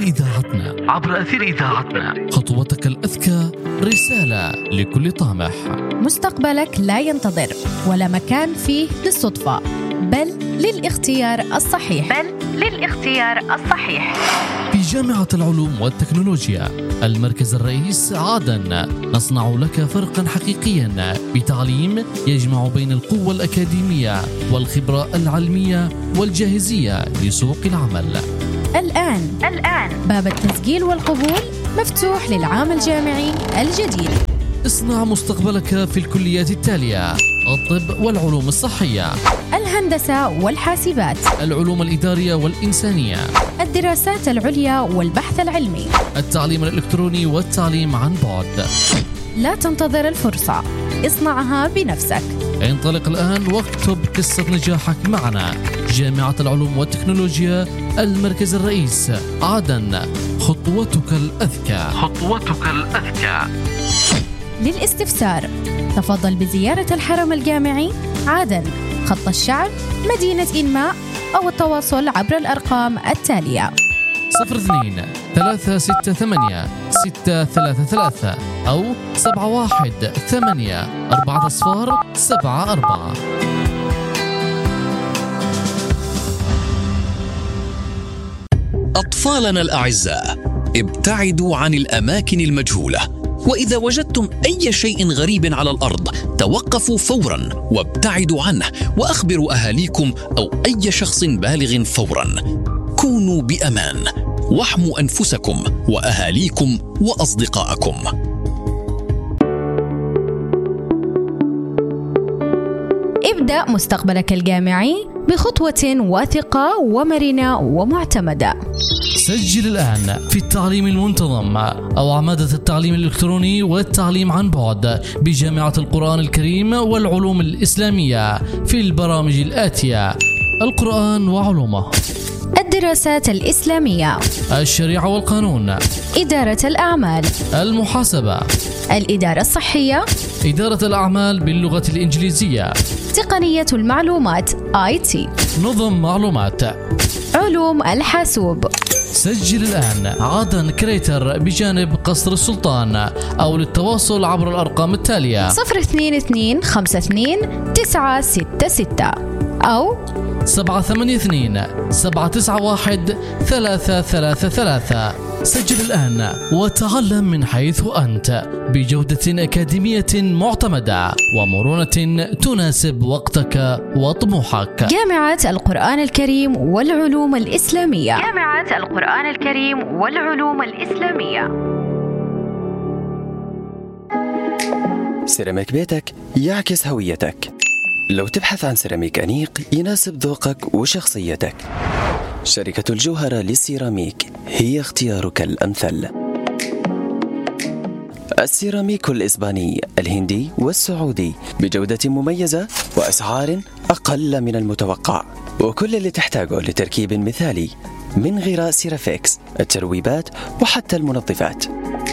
إذاعتنا عبر أثير إذاعتنا خطوتك الأذكى رسالة لكل طامح مستقبلك لا ينتظر ولا مكان فيه للصدفة بل للاختيار الصحيح بل للاختيار الصحيح بجامعة العلوم والتكنولوجيا المركز الرئيس عدن نصنع لك فرقا حقيقيا بتعليم يجمع بين القوة الأكاديمية والخبرة العلمية والجاهزية لسوق العمل الآن الآن باب التسجيل والقبول مفتوح للعام الجامعي الجديد اصنع مستقبلك في الكليات التالية الطب والعلوم الصحية الهندسة والحاسبات العلوم الإدارية والإنسانية الدراسات العليا والبحث العلمي التعليم الإلكتروني والتعليم عن بعد لا تنتظر الفرصة اصنعها بنفسك انطلق الآن واكتب قصة نجاحك معنا جامعة العلوم والتكنولوجيا المركز الرئيس عدن خطوتك الأذكى خطوتك الأذكى للاستفسار تفضل بزيارة الحرم الجامعي عدن خط الشعب مدينة إنماء أو التواصل عبر الأرقام التالية صفر اثنين ثلاثة ستة ثمانية ستة ثلاثة ثلاثة أو سبعة واحد ثمانية أربعة أصفار سبعة أربعة أطفالنا الأعزاء ابتعدوا عن الأماكن المجهولة وإذا وجدتم أي شيء غريب على الأرض توقفوا فورا وابتعدوا عنه وأخبروا أهاليكم أو أي شخص بالغ فورا كونوا بأمان واحموا أنفسكم وأهاليكم وأصدقائكم ابدأ مستقبلك الجامعي بخطوة واثقة ومرنة ومعتمدة سجل الآن في التعليم المنتظم أو عمادة التعليم الإلكتروني والتعليم عن بعد بجامعة القرآن الكريم والعلوم الإسلامية في البرامج الآتية القرآن وعلومه الدراسات الإسلامية الشريعة والقانون إدارة الأعمال المحاسبة الإدارة الصحية إدارة الأعمال باللغة الإنجليزية تقنية المعلومات IT نظم معلومات علوم الحاسوب سجل الآن عدن كريتر بجانب قصر السلطان أو للتواصل عبر الأرقام التالية صفر اثنين اثنين خمسة اثنين تسعة ستة ستة أو سبعة ثمانية اثنين سبعة تسعة واحد ثلاثة ثلاثة ثلاثة سجل الآن وتعلم من حيث أنت بجودة أكاديمية معتمدة ومرونة تناسب وقتك وطموحك جامعة القرآن الكريم والعلوم الإسلامية جامعة القرآن الكريم والعلوم الإسلامية سيراميك بيتك يعكس هويتك لو تبحث عن سيراميك أنيق يناسب ذوقك وشخصيتك شركة الجوهرة للسيراميك هي اختيارك الأمثل السيراميك الإسباني الهندي والسعودي بجودة مميزة وأسعار أقل من المتوقع وكل اللي تحتاجه لتركيب مثالي من غراء سيرافيكس الترويبات وحتى المنظفات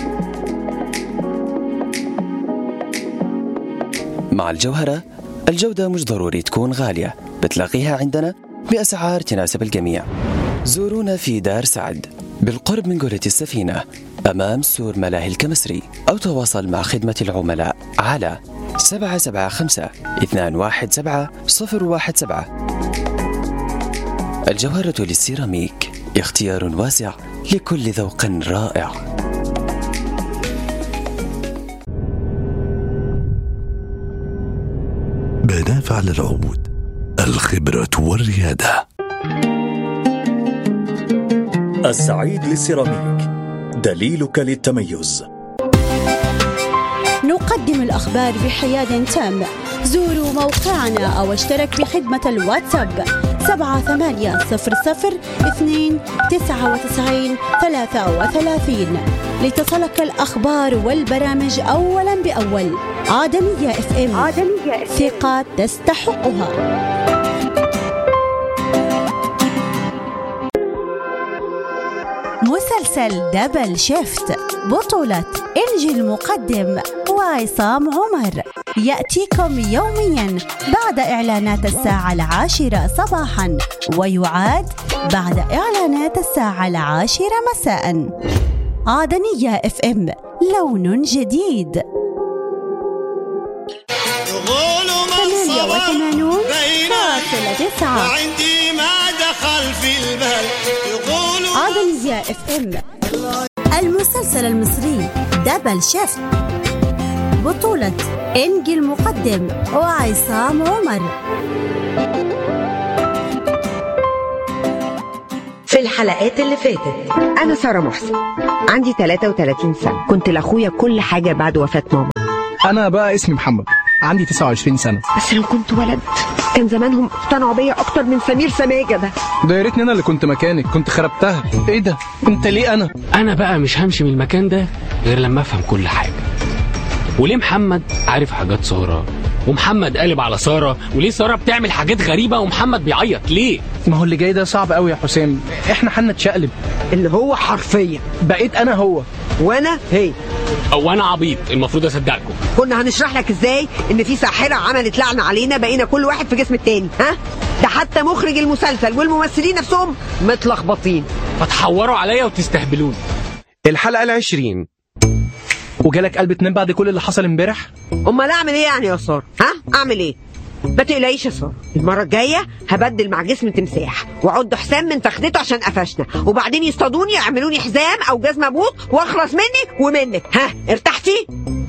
مع الجوهرة الجودة مش ضروري تكون غالية بتلاقيها عندنا بأسعار تناسب الجميع زورونا في دار سعد بالقرب من قرية السفينة أمام سور ملاهي الكمسري أو تواصل مع خدمة العملاء على 775 217 017 الجوهرة للسيراميك اختيار واسع لكل ذوق رائع منافع للعمود الخبرة والريادة السعيد للسيراميك دليلك للتميز نقدم الأخبار بحياد تام زوروا موقعنا أو اشترك بخدمة الواتساب سبعة ثمانية صفر صفر اثنين تسعة وتسعين ثلاثة وثلاثين لتصلك الأخبار والبرامج أولا بأول عدمية اف ام عدمية ثقة تستحقها مسلسل دبل شيفت بطولة إنجي المقدم وعصام عمر يأتيكم يوميا بعد إعلانات الساعة العاشرة صباحا ويعاد بعد إعلانات الساعة العاشرة مساء عدنية اف ام لون جديد ثمانية وثمانون فاصلة تسعة وعندي ما دخل في البال يقولوا عدنية اف ام المسلسل المصري دبل شيفت بطولة إنجي المقدم وعصام عمر في الحلقات اللي فاتت أنا سارة محسن عندي 33 سنة كنت لأخويا كل حاجة بعد وفاة ماما انا بقى اسمي محمد عندي 29 سنه بس لو كنت ولد كان زمانهم اقتنعوا بيا أكتر من سمير سماجة ده ده يا ريتني انا اللي كنت مكانك كنت خربتها ايه ده انت ليه انا انا بقى مش همشي من المكان ده غير لما افهم كل حاجه وليه محمد عارف حاجات ساره ومحمد قالب على ساره وليه ساره بتعمل حاجات غريبه ومحمد بيعيط ليه ما هو اللي جاي ده صعب قوي يا حسام احنا حنا اتشقلب اللي هو حرفيا بقيت انا هو وانا هي او انا عبيط المفروض اصدقكم كنا هنشرح لك ازاي ان في ساحره عملت لعنه علينا بقينا كل واحد في جسم التاني ها ده حتى مخرج المسلسل والممثلين نفسهم متلخبطين فتحوروا عليا وتستهبلوني الحلقه العشرين وجالك قلب تنام بعد كل اللي حصل امبارح امال اعمل ايه يعني يا ساره ها اعمل ايه ما تقلقيش يا ساره المره الجايه هبدل مع جسم تمساح واعد حسام من فخدته عشان قفشنا وبعدين يصطادوني يعملوني حزام او جزمه بوط واخلص مني ومنك ها ارتحتي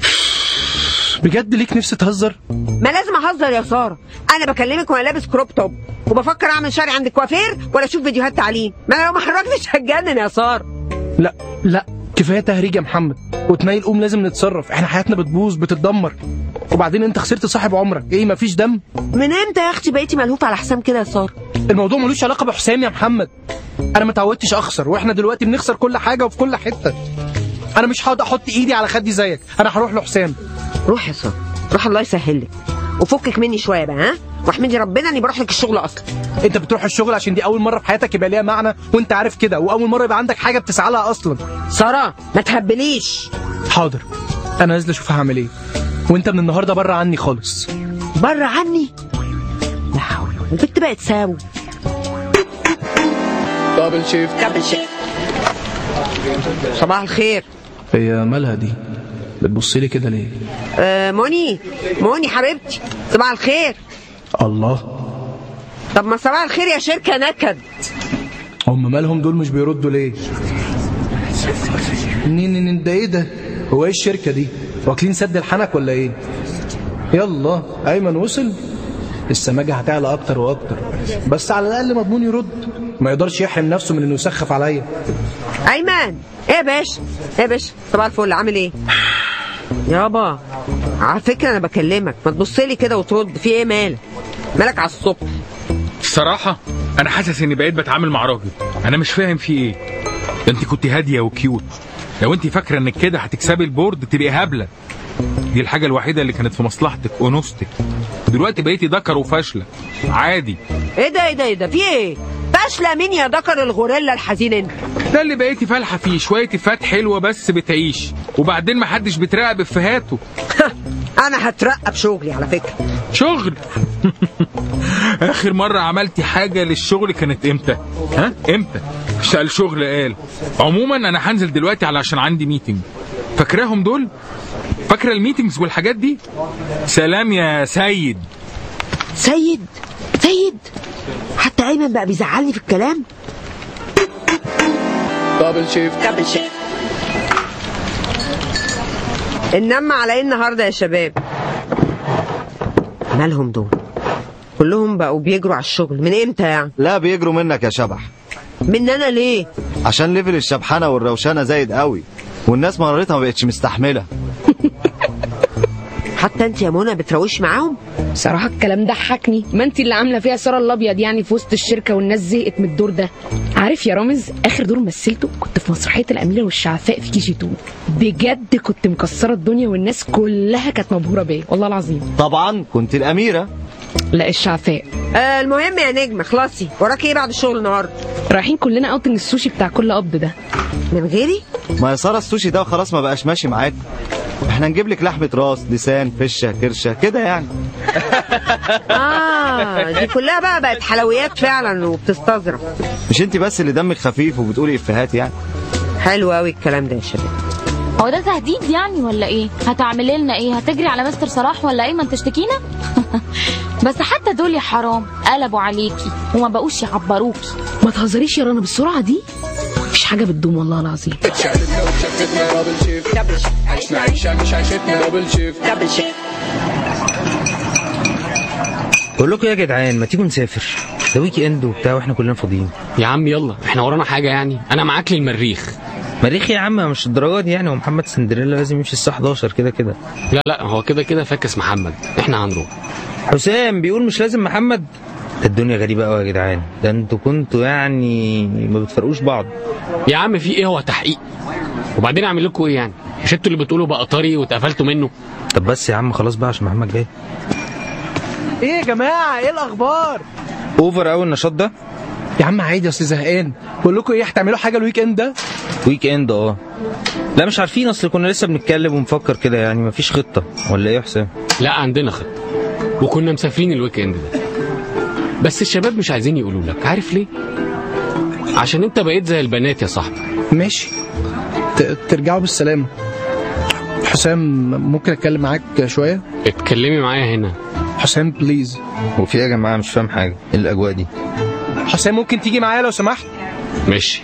بجد ليك نفس تهزر ما لازم اهزر يا ساره انا بكلمك وانا لابس كروب توب وبفكر اعمل شعري عند الكوافير ولا اشوف فيديوهات تعليم ما انا لو ما حركتش هتجنن يا ساره لا لا كفايه تهريج يا محمد وتنيل قوم لازم نتصرف احنا حياتنا بتبوظ بتتدمر وبعدين انت خسرت صاحب عمرك ايه مفيش دم من امتى يا اختي بقيتي ملهوفه على حسام كده يا ساره الموضوع ملوش علاقه بحسام يا محمد انا ما اتعودتش اخسر واحنا دلوقتي بنخسر كل حاجه وفي كل حته انا مش هقعد احط ايدي على خدي زيك انا هروح لحسام روح يا ساره روح الله يسهل لك وفكك مني شويه بقى ها واحمدي ربنا اني بروح لك الشغل اصلا انت بتروح الشغل عشان دي اول مره في حياتك يبقى ليها معنى وانت عارف كده واول مره يبقى عندك حاجه بتسعى لها اصلا ساره ما تهبليش حاضر انا نازل اشوف هعمل ايه وانت من النهارده بره عني خالص بره عني لا حول البت بقت ساوي دبل شيفت دبل شيفت صباح الخير هي مالها دي بتبصي لي كده ليه آه موني موني حبيبتي صباح الخير الله طب ما صباح الخير يا شركه نكد هم مالهم دول مش بيردوا ليه نين نين ده ايه ده هو ايه الشركه دي واكلين سد الحنك ولا ايه يلا ايمن وصل السماجه هتعلى اكتر واكتر بس على الاقل مضمون يرد ما يقدرش يحرم نفسه من انه يسخف عليا ايمن ايه يا باشا ايه يا باشا صباح الفل عامل ايه يابا على فكره انا بكلمك ما تبص لي كده وترد في ايه مالك مالك على الصبح الصراحة أنا حاسس إني بقيت بتعامل مع راجل أنا مش فاهم في إيه ده أنت كنت هادية وكيوت لو أنت فاكرة إنك كده هتكسبي البورد تبقي هبلة دي الحاجة الوحيدة اللي كانت في مصلحتك أنوثتك دلوقتي بقيتي ذكر وفاشلة عادي ايه ده ايه ده ايه ده في ايه فاشله مين يا ذكر الغوريلا الحزين انت ده اللي بقيتي فالحة فيه شوية إفات حلوة بس بتعيش وبعدين محدش بيتراقب إفهاته انا هترقى بشغلي على فكره شغل اخر مرة عملتي حاجة للشغل كانت امتى ها امتى سأل شغل قال عموما انا هنزل دلوقتي علشان عندي ميتنج فاكراهم دول فاكرة الميتنجز والحاجات دي سلام يا سيد سيد سيد حتى ايمن بقى بيزعلني في الكلام دبل شيفت دبل شيفت النم على ايه النهارده يا شباب مالهم دول كلهم بقوا بيجروا على الشغل من امتى يعني لا بيجروا منك يا شبح من انا ليه عشان ليفل الشبحانه والروشنه زايد قوي والناس مرارتها ما بقتش مستحمله حتى انت يا منى بتروش معاهم صراحة الكلام ضحكني ما انت اللي عاملة فيها سارة الابيض يعني في وسط الشركة والناس زهقت من الدور ده عارف يا رامز اخر دور مثلته كنت في مسرحية الاميرة والشعفاء في كي جي 2 بجد كنت مكسرة الدنيا والناس كلها كانت مبهورة بيا والله العظيم طبعا كنت الاميره لا الشعفاء آه المهم يا نجمة خلاصي وراك ايه بعد الشغل النهارده رايحين كلنا اوتنج السوشي بتاع كل قبض ده من غيري ما يا ساره السوشي ده خلاص ما بقاش ماشي معاك احنا نجيب لك لحمه راس لسان فشه كرشه كده يعني اه دي كلها بقى بقت حلويات فعلا وبتستظرف مش انت بس اللي دمك خفيف وبتقولي افيهات يعني حلو قوي الكلام ده يا شباب هو ده تهديد يعني ولا ايه هتعملي لنا ايه هتجري على مستر صلاح ولا ايه ما انت تشتكينا بس حتى دول يا حرام قلبوا عليكي وما بقوش يعبروكي ما تهزريش يا رنا بالسرعه دي مفيش حاجه بتدوم والله العظيم عشنا عيشة مش عيشتنا دبل شيفت دبل شيفت بقول لكم يا جدعان ما تيجوا نسافر ده ويك اند وبتاع واحنا كلنا فاضيين يا عم يلا احنا ورانا حاجه يعني انا معاك للمريخ مريخ يا عم مش الدرجه دي يعني ومحمد سندريلا لازم يمشي الساعه 11 كده كده لا لا هو كده كده فاكس محمد احنا هنروح حسام بيقول مش لازم محمد ده الدنيا غريبه قوي يا جدعان ده انتوا كنتوا يعني ما بتفرقوش بعض يا عم في ايه هو تحقيق وبعدين اعمل لكم ايه يعني مش انتوا اللي بتقولوا بقى طري واتقفلتوا منه طب بس يا عم خلاص بقى عشان محمد جاي ايه يا جماعه ايه الاخبار اوفر قوي النشاط ده يا عم عادي اصل زهقان بقول لكم ايه هتعملوا حاجه الويك اند ده ويك اند اه لا مش عارفين اصل كنا لسه بنتكلم ونفكر كده يعني مفيش خطه ولا ايه يا حسام لا عندنا خطه وكنا مسافرين الويك اند ده بس الشباب مش عايزين يقولوا لك عارف ليه عشان انت بقيت زي البنات يا صاحبي ماشي ت- ترجعوا بالسلامه حسام ممكن اتكلم معاك شويه اتكلمي معايا هنا حسام بليز وفي إيه يا جماعه مش فاهم حاجه ايه الاجواء دي حسام ممكن تيجي معايا لو سمحت ماشي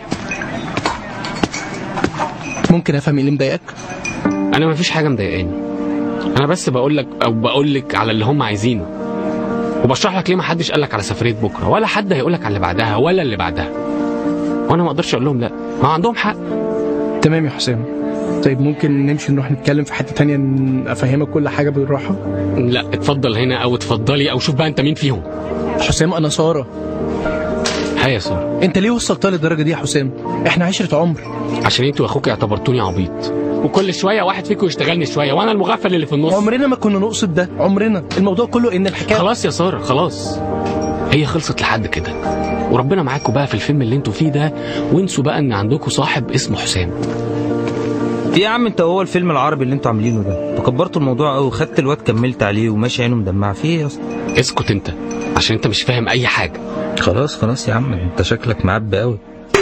ممكن افهم ايه اللي مضايقك انا مفيش حاجه مضايقاني انا بس بقول لك او بقول لك على اللي هم عايزينه وبشرح لك ليه ما حدش قال لك على سفريه بكره ولا حد هيقول لك على اللي بعدها ولا اللي بعدها وانا ما اقدرش اقول لهم لا ما عندهم حق تمام يا حسام طيب ممكن نمشي نروح نتكلم في حته تانية ن- افهمك كل حاجه بالراحه لا اتفضل هنا او اتفضلي او شوف بقى انت مين فيهم حسام انا ساره ها يا ساره انت ليه وصلت للدرجه دي يا حسام احنا عشره عمر عشان انتوا واخوك اعتبرتوني عبيط وكل شويه واحد فيكم يشتغلني شويه وانا المغفل اللي في النص عمرنا ما كنا نقصد ده عمرنا الموضوع كله ان الحكايه خلاص يا ساره خلاص هي خلصت لحد كده وربنا معاكم بقى في الفيلم اللي انتوا فيه ده وانسوا بقى ان عندكم صاحب اسمه حسام في يا عم انت هو الفيلم العربي اللي انتوا عاملينه ده تكبرتوا الموضوع قوي خدت الواد كملت عليه وماشي عينه مدمعه في ايه يا اسطى اسكت انت عشان انت مش فاهم اي حاجه خلاص خلاص يا عم انت شكلك معبي قوي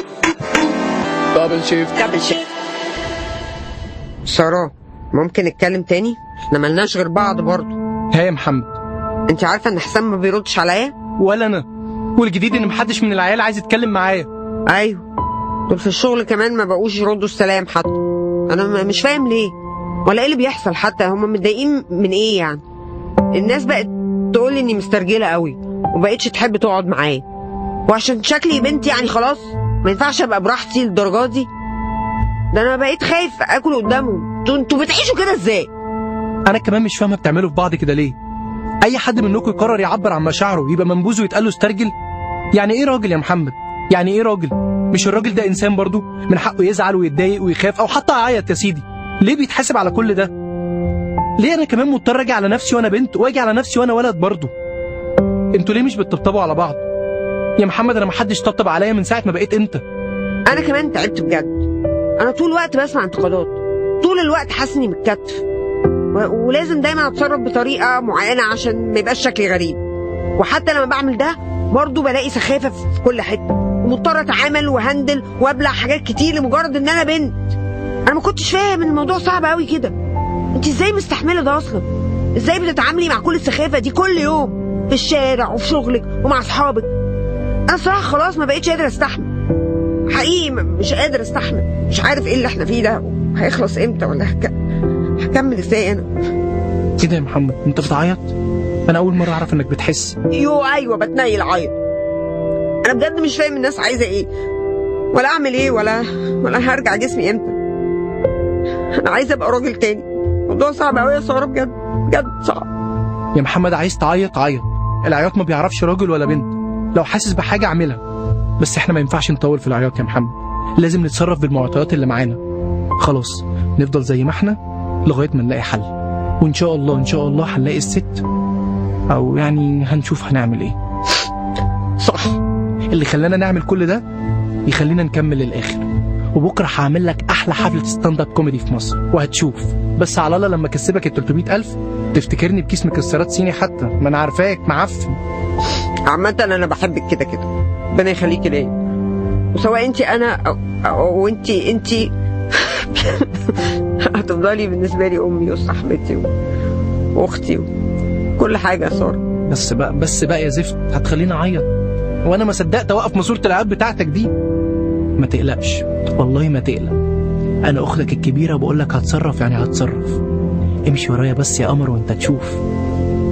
دبل شيفت دبل شيفت سارة ممكن نتكلم تاني احنا ملناش غير بعض برضه ها يا محمد انت عارفه ان حسام ما بيردش عليا ولا انا والجديد ان محدش من العيال عايز يتكلم معايا ايوه دول في الشغل كمان ما بقوش يردوا السلام حتى انا م- مش فاهم ليه ولا ايه اللي بيحصل حتى هم متضايقين من ايه يعني الناس بقت تقول لي اني مسترجله قوي وبقتش تحب تقعد معايا وعشان شكلي بنت يعني خلاص ما ينفعش ابقى براحتي للدرجه دي ده انا بقيت خايف اكل قدامهم انتوا انتوا بتعيشوا كده ازاي انا كمان مش فاهمه بتعملوا في بعض كده ليه اي حد منكم يقرر يعبر عن مشاعره يبقى منبوذ ويتقال له استرجل يعني ايه راجل يا محمد يعني ايه راجل مش الراجل ده انسان برضه من حقه يزعل ويتضايق ويخاف او حتى يعيط يا سيدي ليه بيتحاسب على كل ده ليه انا كمان مضطر اجي على نفسي وانا بنت واجي على نفسي وانا ولد برضه انتوا ليه مش بتطبطبوا على بعض يا محمد انا ما حدش طبطب عليا من ساعه ما بقيت انت انا كمان تعبت بجد انا طول الوقت بسمع انتقادات طول الوقت حاسس اني متكتف و- ولازم دايما اتصرف بطريقه معينه عشان ما يبقاش شكلي غريب وحتى لما بعمل ده برضه بلاقي سخافه في كل حته ومضطر اتعامل وهندل وابلع حاجات كتير لمجرد ان انا بنت انا ما كنتش فاهم ان الموضوع صعب قوي كده انت ازاي مستحمله ده اصلا ازاي بتتعاملي مع كل السخافه دي كل يوم في الشارع وفي شغلك ومع اصحابك انا صراحه خلاص ما بقتش قادره استحمل حقيقي م- مش قادر استحمل مش عارف ايه اللي احنا فيه ده هيخلص امتى ولا هك... هكمل ازاي انا ايه ده يا محمد انت بتعيط انا اول مره اعرف انك بتحس يو ايوه بتنيل عيط انا بجد مش فاهم الناس عايزه ايه ولا اعمل ايه ولا ولا هرجع جسمي امتى انا عايزه ابقى راجل تاني الموضوع صعب قوي يا ساره بجد بجد صعب يا محمد عايز تعيط عيط العياط ما بيعرفش راجل ولا بنت لو حاسس بحاجه اعملها بس احنا ما ينفعش نطول في العياط يا محمد لازم نتصرف بالمعطيات اللي معانا خلاص نفضل زي ما احنا لغايه ما نلاقي حل وان شاء الله ان شاء الله هنلاقي الست او يعني هنشوف هنعمل ايه صح اللي خلانا نعمل كل ده يخلينا نكمل للاخر وبكره هعمل لك احلى حفله ستاند اب كوميدي في مصر وهتشوف بس على الله لما اكسبك ال 300000 تفتكرني بكيس مكسرات صيني حتى ما انا عارفاك معفن عامة انا بحبك كده كده ربنا يخليكي ليا وسواء انت انا او, أو انت انت هتفضلي بالنسبة لي امي وصاحبتي و- واختي وكل حاجة يا سارة بس بقى بس بقى يا زفت هتخليني اعيط وانا ما صدقت اوقف ماسوره الالعاب بتاعتك دي ما تقلقش والله ما تقلق انا اختك الكبيره بقول لك هتصرف يعني هتصرف امشي ورايا بس يا قمر وانت تشوف